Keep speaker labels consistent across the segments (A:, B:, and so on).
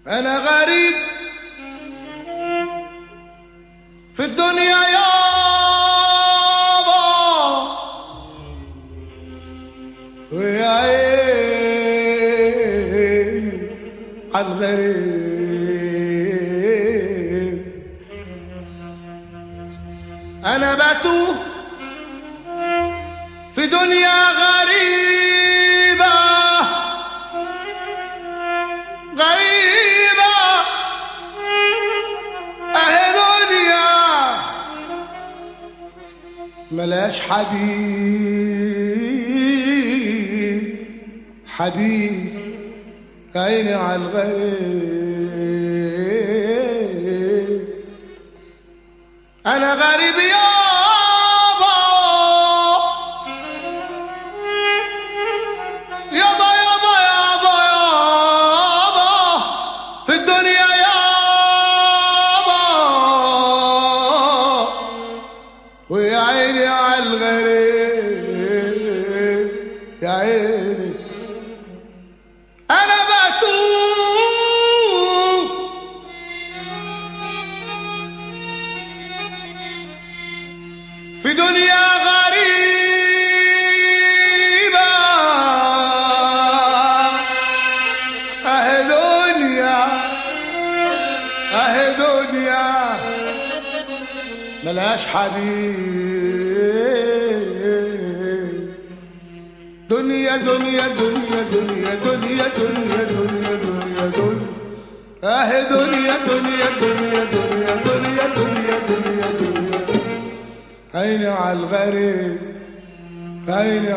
A: انا غريب في الدنيا يابا ويا عيني عالغريب انا بتوه في دنيا غريبة غريبة اهي دنيا ملاش حبيب حبيب عيني عالغريب انا غريب يابا يابا يابا يابا يابا في الدنيا يابا ويا عيني عالغريب يا عيني انا بتوب في دنيا غريبة أهي دنيا أهي دنيا ملهاش حبيب دنيا دنيا دنيا دنيا دنيا دنيا دنيا دنيا دنيا أهي دنيا دنيا دنيا دنيا دنيا دنيا دنيا دنيا عيني عالغريب عيني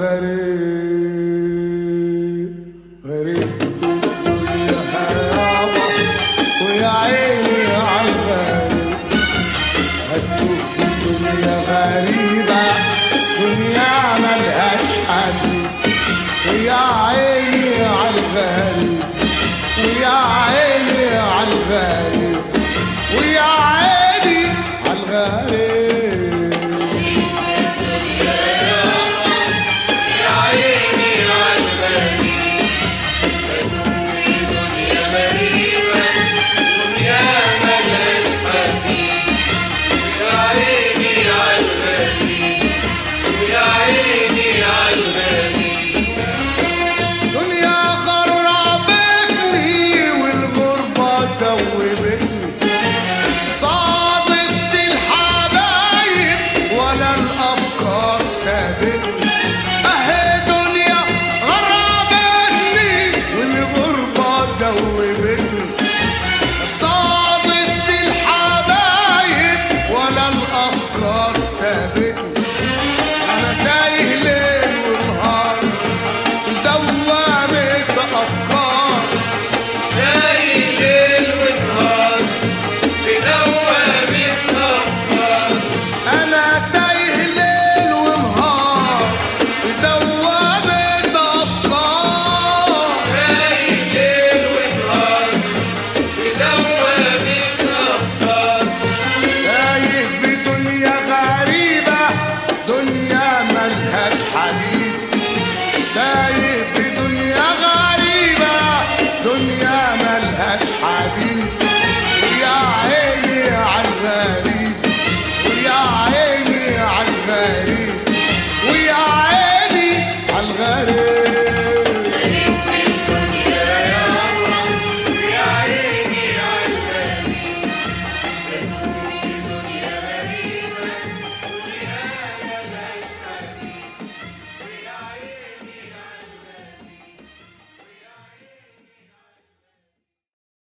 A: عالغريب غريب في الدنيا يابا ويا عيني عالغريب هتوه في الدنيا غريبة دنيا ملهاش حد ويا عيني عالغريب